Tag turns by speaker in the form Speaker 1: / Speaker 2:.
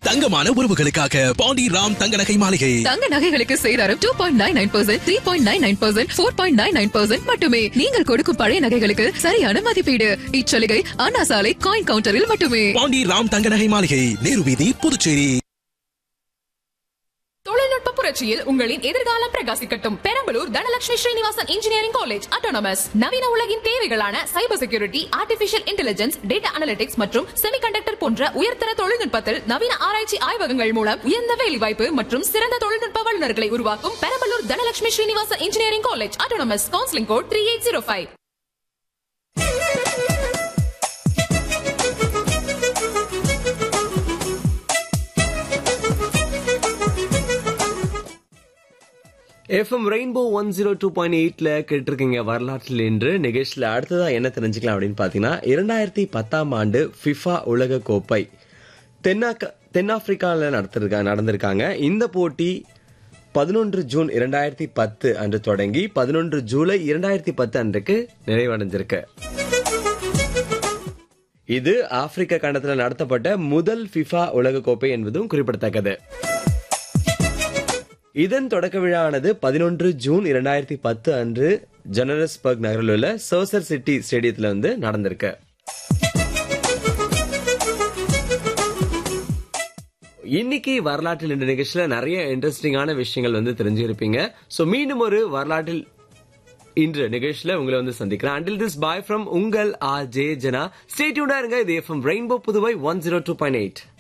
Speaker 1: தங்கமான உறவுகளுக்காக பாண்டி ராம் தங்க நகை மாளிகை
Speaker 2: தங்க நகைகளுக்கு சேதாரம் two point nine nine percent three point nine nine percent four point nine nine percent மட்டுமே நீங்கள் கொடுக்கும் பழைய நகைகளுக்கு சரியான மதிப்பீடு இச்சலுகை அண்ணா சாலை காயின் கவுண்டரில் மட்டுமே
Speaker 1: பாண்டி ராம் தங்க நகை மாளிகை நேரு வீதி புதுச்சேரி
Speaker 3: தொழில்நுட்ப புரட்சியில் உங்களின் எதிர்காலம் பிரகாசிக்கட்டும் Perambalur Dhanalakshmi Srinivasan engineering college autonomous நவீன உலகின் தேவைகளான cyber security artificial intelligence data analytics மற்றும் செமிகண்டக்டர் போன்ற உயர்தர தொழில்நுட்பத்தில் நவீன ஆராய்ச்சி ஆய்வகங்கள் மூலம் உயர்ந்த வேலைவாய்ப்பு மற்றும் சிறந்த தொழில்நுட்ப வல்லுநர்களை உருவாக்கும் Perambalur Dhanalakshmi Srinivasan engineering college autonomous counselling code three eight zero five
Speaker 4: F M rainbow one zero two point எயிட்ல கேட்டிருக்கீங்க வரலாற்றில் என்று நிகழ்ச்சியில் அடுத்ததா என்ன தெரிஞ்சுக்கலாம் அப்படின்னு பாத்தீங்கன்னா இரண்டாயிரத்தி பத்தாம் ஆண்டு ஃபிஃபா உலக கோப்பை தென்னாக்க தென்னாப்பிரிக்காவில் நடத்திருக்கா நடந்திருக்காங்க இந்த போட்டி பதினொன்று ஜூன் இரண்டாயிரத்தி பத்து அன்று தொடங்கி பதினொன்று ஜூலை இரண்டாயிரத்தி பத்து அன்றைக்கு நிறைவடைஞ்சிருக்கு இது ஆப்பிரிக்க கண்டத்தில் நடத்தப்பட்ட முதல் ஃபிஃபா உலக கோப்பை என்பதும் குறிப்பிடத்தக்கது இதன் தொடக்க விழாவானது பதினொன்று ஜூன் இரண்டாயிரத்தி பத்து அன்று ஜெனரஸ்பர்க் நகரில் உள்ள சோசர் சிட்டி ஸ்டேடியத்தில் வந்து நடந்திருக்கு இன்னைக்கு வரலாற்றில் இந்த நிகழ்ச்சியில நிறைய இன்ட்ரெஸ்டிங்கான விஷயங்கள் வந்து தெரிஞ்சிருப்பீங்க சோ மீண்டும் ஒரு வரலாற்றில் இன்று நிகழ்ச்சியில உங்களை வந்து சந்திக்கிறேன் அண்டில் திஸ் பாய் ஃப்ரம் உங்கள் ஆர் ஜே ஜனா ஸ்டேட்யூண்டா இருங்க இது F M rainbow Puduvai one zero two point eight